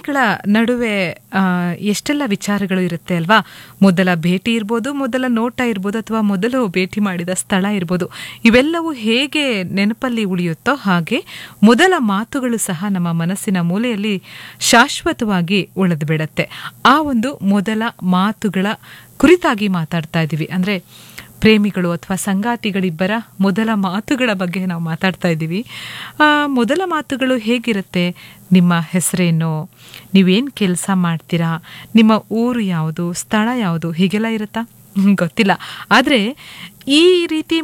ಪ್ರೇಮಿಗಳ ನಡುವೆ ಆ, ಎಷ್ಟೆಲ್ಲ ವಿಚಾರಗಳು ಇರುತ್ತೆ ಅಲ್ವಾ ಮೊದಲ ಭೇಟಿ ಇರ್ಬೋದು ಮೊದಲ ನೋಟ ಇರ್ಬೋದು ಅಥವಾ ಮೊದಲು ಭೇಟಿ ಮಾಡಿದ ಸ್ಥಳ ಇರ್ಬೋದು ಇವೆಲ್ಲವೂ ಹೇಗೆ ನೆನಪಲ್ಲಿ ಉಳಿಯುತ್ತೋ ಹಾಗೆ ಮೊದಲ ಮಾತುಗಳು ಸಹ ನಮ್ಮ ಮನಸ್ಸಿನ ಮೂಲೆಯಲ್ಲಿ ಶಾಶ್ವತವಾಗಿ ಉಳಿದು ಬಿಡತ್ತೆ ಆ ಒಂದು ಮೊದಲ ಮಾತುಗಳ ಕುರಿತಾಗಿ ಮಾತಾಡ್ತಾ ಇದ್ದೀವಿ ಅಂದ್ರೆ ಪ್ರೇಮಿಗಳು ಅಥವಾ ಸಂಗಾತಿಗಳಿಬ್ಬರ ಮೊದಲ ಮಾತುಗಳ ಬಗ್ಗೆ ನಾವು ಮಾತಾಡ್ತಾ ಇದ್ದೀವಿ ಆ, ಮೊದಲ ಮಾತುಗಳು ಹೇಗಿರುತ್ತೆ ನಿಮ್ಮ ಹೆಸರೇನು ನೀವೇನು ಕೆಲಸ ಮಾಡ್ತೀರಾ ನಿಮ್ಮ ಊರು ಯಾವುದು ಸ್ಥಳ ಯಾವುದು ಹೀಗೆಲ್ಲ ಇರುತ್ತಾ ಹ್ಮ್, ಗೊತ್ತಿಲ್ಲ ಆದರೆ ಈ ರೀತಿ